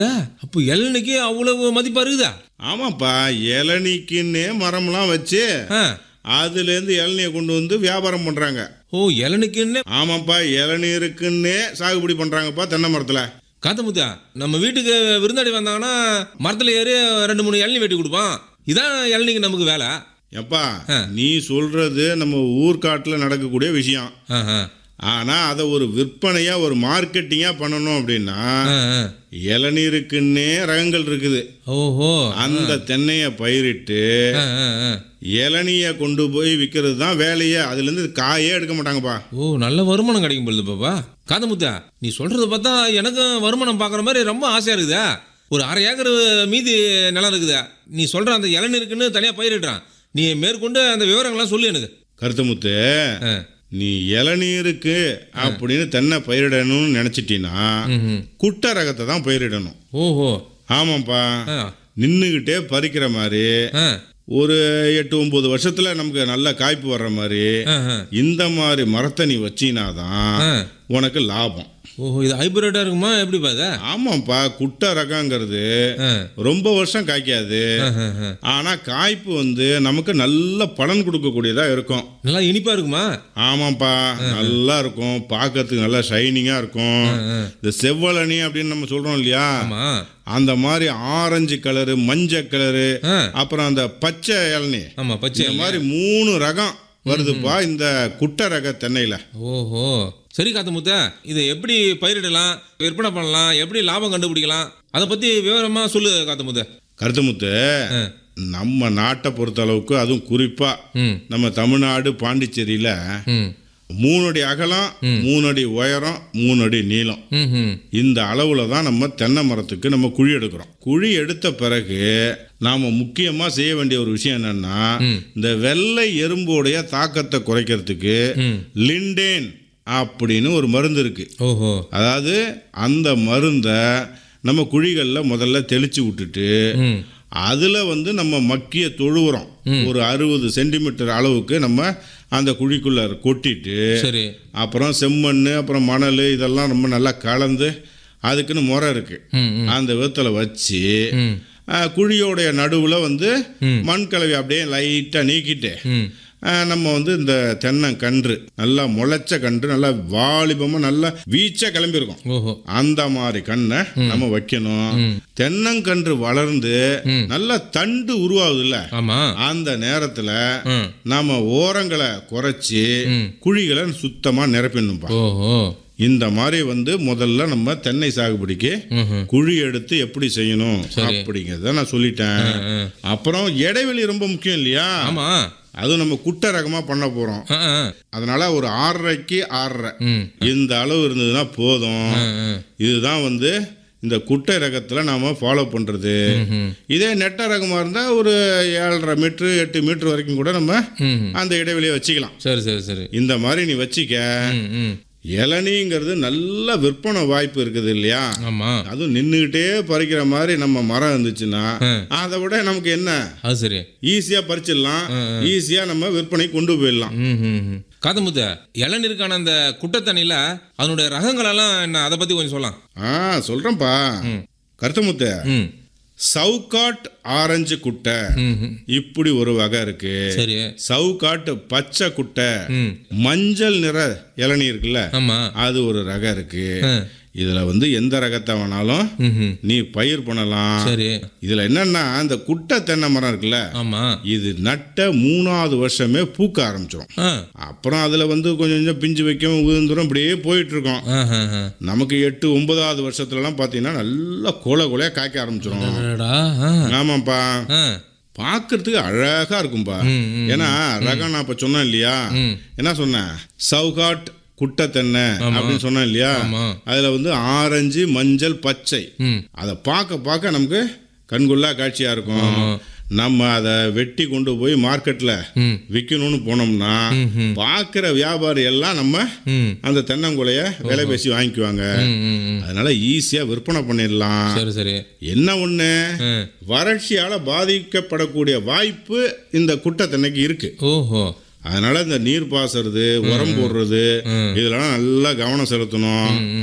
அப்போ இளநிக்கு அவ்வளவு மதிப்பா இருக்குதா ஆமாப்பா இளநிக்குன்னே மரம்லாம் வச்சு ஆ. அதுலேருந்து இளநியை கொண்டு வந்து வியாபாரம் பண்ணுறாங்க ஓ இளநிக்குன்னு ஆமாப்பா இளநீருக்குன்னே சாகுபடி பண்ணுறாங்கப்பா தென்னை மரத்தில் காத்தமுத்தா நம்ம வீட்டுக்கு விருந்தாடி வந்தாங்கன்னா மரத்துல ஏறி ரெண்டு மூணு இளநீ வெட்டி கொடுப்பான் இதான் இளநிக்கு நமக்கு வேலை எப்பா நீ சொல்றது நம்ம ஊர்க்காட்டில் நடக்கக்கூடிய விஷயம் ஆஹா. ஆனால் அதை ஒரு விற்பனையாக ஒரு மார்க்கெட்டிங்காக பண்ணணும் அப்படின்னா ஆ, ஆ. இளநீருக்குன்னே ரகங்கள் இருக்குது ஓஹோ அந்த தென்னையை பயிரிட்டு ஆ, ஆ, ஆ. இளநியை கொண்டு போய் விற்கிறது தான் வேலையே அதுலேருந்து காயே எடுக்க மாட்டாங்கப்பா ஓ நல்ல வருமானம் கிடைக்கும் பொழுது பாப்பா காதமுத்தா நீ சொல்றத பார்த்தா எனக்கும் வருமானம் பார்க்குற மாதிரி ரொம்ப ஆசையா இருக்குதா ஒரு அரை ஏக்கர் மீதி நிலம் இருக்குதா நீ சொல்ற அந்த இளநீருக்குன்னு தனியாக பயிரிடுறான் நீ மேற்கொண்டு அந்த விவரங்கள்லாம் சொல்லு எனக்கு கருத்துமுத்து ஆ. நீ இளநீருக்கு அப்படின்னு தென்னை பயிரிடணும்னு நினச்சிட்டினா ம்ஹும். குட்டை ரகத்தை தான் பயிரிடணும் ஓஹோ ஆமாப்பா ஆ நின்றுக்கிட்டே பறிக்கிற மாதிரி ஆ ஒரு எட்டு ஒம்பது வருஷத்தில் நமக்கு நல்ல காய்ப்பு வர்ற மாதிரி ஆ, ஆ. இந்த மாதிரி மரத்தை நீ வச்சினா தான் ஆ. உனக்கு லாபம் ஓஹோ இது ஹைபிரிட்டா இருக்குமா எப்படி பாத ஆமாப்பா குட்டை ரகங்கிறது ரொம்ப வருஷம் காய்க்காது ஆனால் காய்ப்பு வந்து நமக்கு நல்ல பலன் கொடுக்கக்கூடியதாக இருக்கும் நல்லா இனிப்பா இருக்குமா ஆமாப்பா நல்லா இருக்கும் பார்க்கறதுக்கு நல்லா ஷைனிங்காக இருக்கும் இந்த செவ்வழனி அப்படின்னு நம்ம சொல்கிறோம் இல்லையா ஆமா அந்த மாதிரி ஆரஞ்சு கலரு மஞ்சள் கலரு ஆ. அப்புறம் அந்த பச்சை இளநீ ஆமா பச்சை இந்த மாதிரி மூணு ரகம் வருதுப்பா இந்த குட்டை ரக தென்னையில் ஓஹோ சரி காத்தமுத்த இதை எப்படி பயிரிடலாம் விற்பனை பண்ணலாம் எப்படி லாபம் கண்டுபிடிக்கலாம் அதை பத்தி விவரமா சொல்லு காத்தமுத்த கருத்துமுத்து ஆ. நம்ம நாட்டை பொறுத்த அளவுக்கு அதுவும் குறிப்பாக ம் நம்ம தமிழ்நாடு பாண்டிச்சேரியில் ம் மூணு அடி அகலம் மூணு அடி உயரம் மூணு அடி நீளம் ம் ம் இந்த அளவில் தான் நம்ம தென்னை மரத்துக்கு நம்ம குழி எடுக்கிறோம் குழி எடுத்த பிறகு நாம் முக்கியமாக செய்ய வேண்டிய ஒரு விஷயம் என்னன்னா இந்த வெள்ளை எறும்போடைய தாக்கத்தை குறைக்கிறதுக்கு ம். லிண்டேன் அப்படின்னு ஒரு மருந்து இருக்கு ஓஹோ அதாவது அந்த மருந்தை நம்ம குழிகளில் முதல்ல தெளிச்சு விட்டுட்டு ம் அதில் வந்து நம்ம மக்கிய தொழு உரம் ஒரு அறுபது சென்டிமீட்டர் அளவுக்கு நம்ம அந்த குழிக்குள்ள கொட்டிட்டு சரி அப்புறம் செம்மண் அப்புறம் மணல் இதெல்லாம் ரொம்ப நல்லா கலந்து அதுக்குன்னு முறை இருக்கு ம் ம் அந்த விதத்தில் வச்சு ம் ஆ, குழியோடைய நடுவில் வந்து மண் கலவை அப்படியே லைட்டாக நீக்கிட்டு ம் ஆ, நம்ம வந்து இந்த தென்னங்கன்று நல்லா முளைச்ச கன்று நல்லா வாலிபமாக நல்லா வீச்சா கிளம்பியிருக்கும் ஓஹோ அந்த மாதிரி கண்ணை நம்ம வைக்கணும் தென்னங்கன்று வளர்ந்து நல்லா தண்டு உருவாகுதுல்ல ஆமா அந்த நேரத்தில் ம் நாம ஓரங்களை குறைச்சி ம். குழிகளை சுத்தமா நிரப்பிடணும்பா ஓஹோ இந்த மாதிரி வந்து முதல்ல நம்ம தென்னை சாகுபடிக்கு ம்ஹும். குழி எடுத்து எப்படி செய்யணும் சரி. அப்படிங்கிறத நான் சொல்லிட்டேன் ஆ. அப்புறம் இடைவெளி ரொம்ப முக்கியம் இல்லையா ஆமா அதுவும் நம்ம குட்டை ரகமா பண்ண போறோம் ஆ ஆ அதனால ஒரு ஆறரைக்கு ஆறரை ம் இந்த அளவு இருந்ததுன்னா போதும் ஆ ஆ இதுதான் வந்து இந்த குட்டை ரகத்தில் நாம் ஃபாலோ பண்ணுறது ம்ஹும். இதே நெட்ட ரகமாக இருந்தால் ஒரு ஏழரை மீட்ரு எட்டு மீட்ரு வரைக்கும் கூட நம்ம ம் அந்த இடைவெளியை வச்சுக்கலாம் சரி சரி சரி இந்த மாதிரி நீ வச்சிக்க ம் ம் இளநீங்கிறது நல்ல விற்பனை வாய்ப்பு இருக்குது இல்லையா ஆமா அதுவும் நின்றுக்கிட்டே பறிக்கிற மாதிரி நம்ம மரம் இருந்துச்சுன்னா அதை விட நமக்கு என்ன அது சரி ஈஸியாக பறிச்சிடலாம் ஈஸியாக நம்ம விற்பனை கொண்டு போயிடலாம் ம் ம் ம். காதமுத்த இளநீருக்கான அந்த குட்டத்தண்ணியில் அதனுடைய ரகங்களெல்லாம் என்ன அதை பற்றி கொஞ்சம் சொல்லலாம் ஆ சொல்கிறேன்ப்பா கருத்தமுத்த ம் சவுக்காட் ஆரஞ்சு குட்டை ம் ம். இப்படி ஒரு வகை இருக்கு சரி சவுக்காட்டு பச்சை குட்டை ம் மஞ்சள் நிற இளநீ இருக்குல்ல ஆமாம் அது ஒரு ரகம் இருக்கு ஆ இதுல வந்து எந்த ரகத்தை வேணாலும் ம் ம். நீ பயிர் பண்ணலாம் சரி இதுல என்னன்னா இந்த குட்டை தென்னை மரம் இருக்குல்ல ஆமாம் இது நட்ட மூணாவது வருஷமே பூக்க ஆரம்பிச்சிடும் ஆ அப்புறம் அதுல வந்து கொஞ்சம் கொஞ்சம் பிஞ்சு வைக்கும் உதிர்ந்துரும் இப்படியே போயிட்டு இருக்கோம் ஆ ஆ ஆ நமக்கு எட்டு ஒன்பதாவது வருஷத்துலலாம் பார்த்தீங்கன்னா நல்லா கோல கோலையா காய்க்க ஆரம்பிச்சிடும் அடடா, ஆ ஆமாப்பா ஆ பார்க்கறதுக்கு அழகா இருக்கும்பா ம், ம், ஏன்னா ரகம் நான் இப்ப சொன்னேன் இல்லையா ம். என்ன சொன்னேன் சவுகாட் குட்டை தென்னை அப்படின்னு சொன்னேன் இல்லையா ஆமா. அதுல வந்து ஆரஞ்சு மஞ்சள் பச்சை ம் அதை பார்க்க பார்க்க நமக்கு கண்கொள்ளா காட்சியா இருக்கும் நம்ம அதை வெட்டி கொண்டு போய் மார்க்கெட்ல ம் விற்கணும்னு போனோம்னா ம். பார்க்குற வியாபாரி எல்லாம் நம்ம ம் அந்த தென்னங்குலைய விலை பேசி வாங்கிக்குவாங்க ம், ம் ம். அதனால ஈஸியா விற்பனை பண்ணிடலாம் சரி சரி என்ன ஒண்ணு ஆ. வறட்சியால பாதிக்கப்படக்கூடிய வாய்ப்பு இந்த குட்டை தென்னைக்கு இருக்கு ஓஹோ அதனால இந்த நீர் பாசுறது உரம் போடுறது இதெல்லாம் நல்லா கவனம் செலுத்தணும் ம் ம்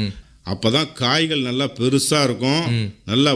அப்பதான் காய்கள் நல்லா பெருசா இருக்கும் நல்லா